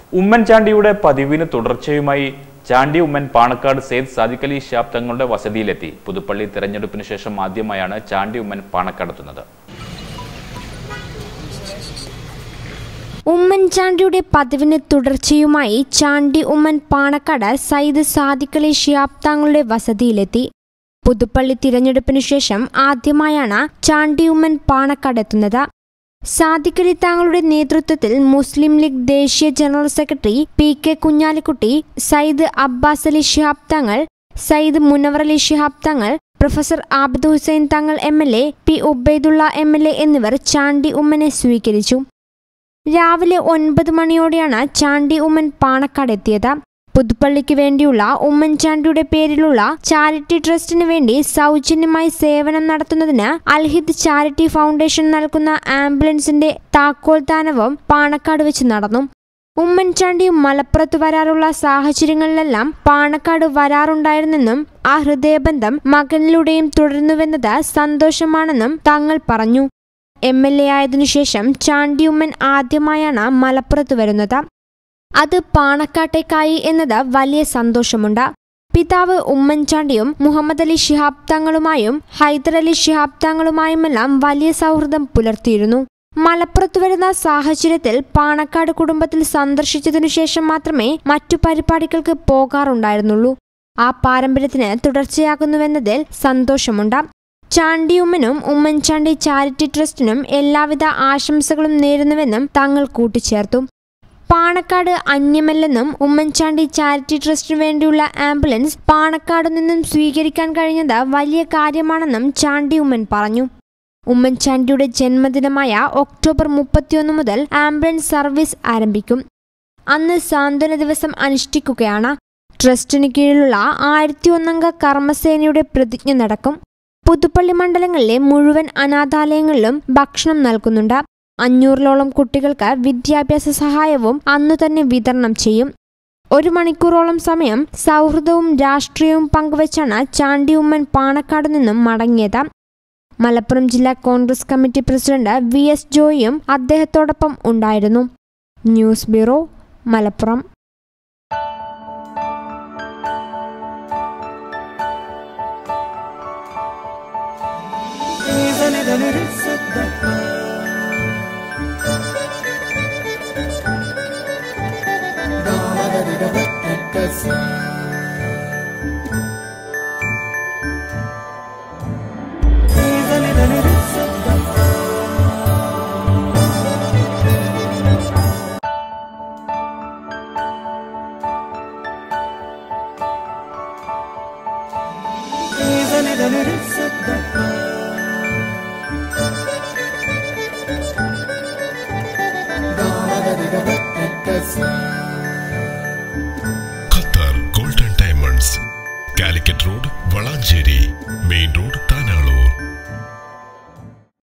ഉമ്മൻചാണ്ടിയുടെ പതിവിന് തുടർച്ചയുമായി ചാണ്ടി ഉമ്മൻ പാണക്കാട് സെയ്ദ് സാദിഖ് അലി ഷിഹാബ് തങ്ങളുടെ വസതിയിലെത്തി പുതുപ്പള്ളി തെരഞ്ഞെടുപ്പിന് ശേഷം ആദ്യമായാണ് ചാണ്ടി ഉമ്മൻ പാണക്കാടെത്തുന്നത് ഉമ്മൻചാണ്ടിയുടെ പതിവിന് തുടർച്ചയുമായി ചാണ്ടി ഉമ്മൻ പാണക്കാട് സയ്യിദ് സാദിഖ് അലി ഷിയാബ് തങ്ങളുടെ വസതിയിലെത്തി പുതുപ്പള്ളി തിരഞ്ഞെടുപ്പിനു ശേഷം ആദ്യമായാണ് ചാണ്ടി ഉമ്മൻ പാണക്കാടെത്തുന്നത് സാദിഖ് അലി താങ്കളുടെ നേതൃത്വത്തിൽ മുസ്ലിം ലീഗ് ദേശീയ general secretary P K Kunhalikutty Sayyid Abbas Ali Shihab Thangal Sayyid Munavar Ali Shihab തങ്ങൾ professor Abid Hussain Thangal M L A P Ubaidulla M L A എന്നിവർ ചാണ്ടി ഉമ്മനെ സ്വീകരിച്ചു രാവിലെ ഒൻപത് മണിയോടെയാണ് ചാണ്ടി ഉമ്മൻ പാണക്കാടെത്തിയത് പുതുപ്പള്ളിക്ക് വേണ്ടിയുള്ള ഉമ്മൻചാണ്ടിയുടെ പേരിലുള്ള ചാരിറ്റി ട്രസ്റ്റിന് വേണ്ടി സൗജന്യമായി സേവനം നടത്തുന്നതിന് അൽഹിദ് ചാരിറ്റി ഫൗണ്ടേഷൻ നൽകുന്ന ആംബുലൻസിന്റെ താക്കോൽദാനവും പാണക്കാട് വെച്ച് നടന്നു ഉമ്മൻചാണ്ടി മലപ്പുറത്ത് വരാറുള്ള സാഹചര്യങ്ങളിലെല്ലാം പാണക്കാട് വരാറുണ്ടായിരുന്നെന്നും ആ ഹൃദയബന്ധം മകനിലൂടെയും തുടരുന്നുവെന്നത് സന്തോഷമാണെന്നും തങ്ങൾ പറഞ്ഞു എം എൽ എ ആയതിനുശേഷം ചാണ്ടിയുമ്മൻ ആദ്യമായാണ് മലപ്പുറത്ത് വരുന്നത് അത് പാണക്കാട്ടേക്കായി എന്നത് വലിയ സന്തോഷമുണ്ട് പിതാവ് ഉമ്മൻചാണ്ടിയും മുഹമ്മദ് അലി ശിഹാബ് തങ്ങളുമായും ഹൈദർ അലി ശിഹാബ് തങ്ങളുമായുമെല്ലാം വലിയ സൗഹൃദം പുലർത്തിയിരുന്നു മലപ്പുറത്ത് വരുന്ന സാഹചര്യത്തിൽ പാണക്കാട് കുടുംബത്തിൽ സന്ദർശിച്ചതിനു ശേഷം മാത്രമേ മറ്റു പരിപാടികൾക്ക് പോകാറുണ്ടായിരുന്നുള്ളൂ ആ പാരമ്പര്യത്തിന് തുടർച്ചയാകുന്നുവെന്നതിൽ സന്തോഷമുണ്ട് ചാണ്ടിയുമ്മനും ഉമ്മൻചാണ്ടി ചാരിറ്റി ട്രസ്റ്റിനും എല്ലാവിധ ആശംസകളും നേരുന്നുവെന്നും തങ്ങൾ കൂട്ടിച്ചേർത്തു പാണക്കാട് അന്യമല്ലെന്നും ഉമ്മൻചാണ്ടി ചാരിറ്റി ട്രസ്റ്റിനു വേണ്ടിയുള്ള ആംബുലൻസ് പാണക്കാട് നിന്നും സ്വീകരിക്കാൻ കഴിഞ്ഞത് വലിയ കാര്യമാണെന്നും ചാണ്ടി ഉമ്മൻ പറഞ്ഞു ഉമ്മൻചാണ്ടിയുടെ ജന്മദിനമായ ഒക്ടോബർ മുപ്പത്തിയൊന്ന് മുതൽ ആംബുലൻസ് സർവീസ് ആരംഭിക്കും അന്ന് സാന്ത്വന ദിവസം അനുഷ്ഠിക്കുകയാണ് ട്രസ്റ്റിന് കീഴിലുള്ള ആയിരത്തി ഒന്നംഗ കർമ്മസേനയുടെ പ്രതിജ്ഞ നടക്കും പുതുപ്പള്ളി മണ്ഡലങ്ങളിലെ മുഴുവൻ അനാഥാലയങ്ങളിലും ഭക്ഷണം നൽകുന്നുണ്ട് അഞ്ഞൂറിലോളം കുട്ടികൾക്ക് വിദ്യാഭ്യാസ സഹായവും അന്നു തന്നെ വിതരണം ചെയ്യും ഒരു മണിക്കൂറോളം സമയം സൗഹൃദവും രാഷ്ട്രീയവും പങ്കുവച്ചാണ് ചാണ്ടി ഉമ്മൻ പാണക്കാട് നിന്നും മടങ്ങിയത് മലപ്പുറം ജില്ലാ Congress committee president V S ജോയിയും അദ്ദേഹത്തോടൊപ്പം ഉണ്ടായിരുന്നു news bureau Malappuram Qatar golden diamonds Calicut road Valanchery main road